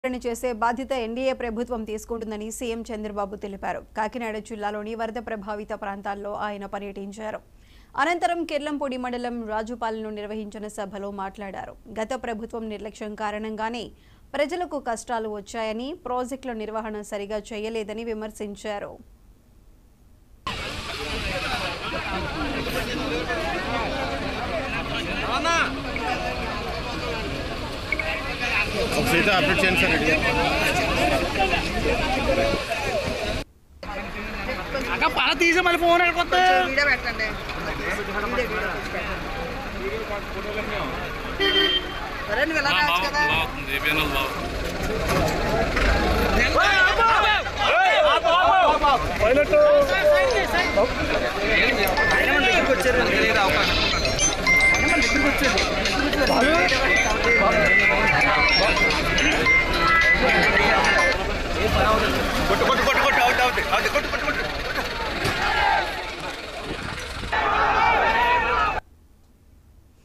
విచారణ చేసే బాధ్యత ఎన్డీఏ ప్రభుత్వం తీసుకుంటుందని సీఎం చంద్రబాబు తెలిపారు కాకినాడ జిల్లాలోని వరద ప్రభావిత ప్రాంతాల్లో ఆయన పర్యటించారు అనంతరం కిర్లంపూడి మండలం రాజుపాలెంలో నిర్వహించిన సభలో మాట్లాడారు గత ప్రభుత్వం నిర్లక్ష్యం కారణంగానే ప్రజలకు కష్టాలు వచ్చాయని ప్రాజెక్టుల నిర్వహణ సరిగా చేయలేదని విమర్శించారు ఒకసారి అప్డేట్ చేయండి సార్ రెడీ అక్క పల తీసి మళ్ళీ ఫోన్ ఎక్కడికొస్తే వీడియో పెట్టండి సరే నువ్వు ఇలా రావచ్చు కదా బాగుంది ఏపీఎన్ఎల్ బాగుంది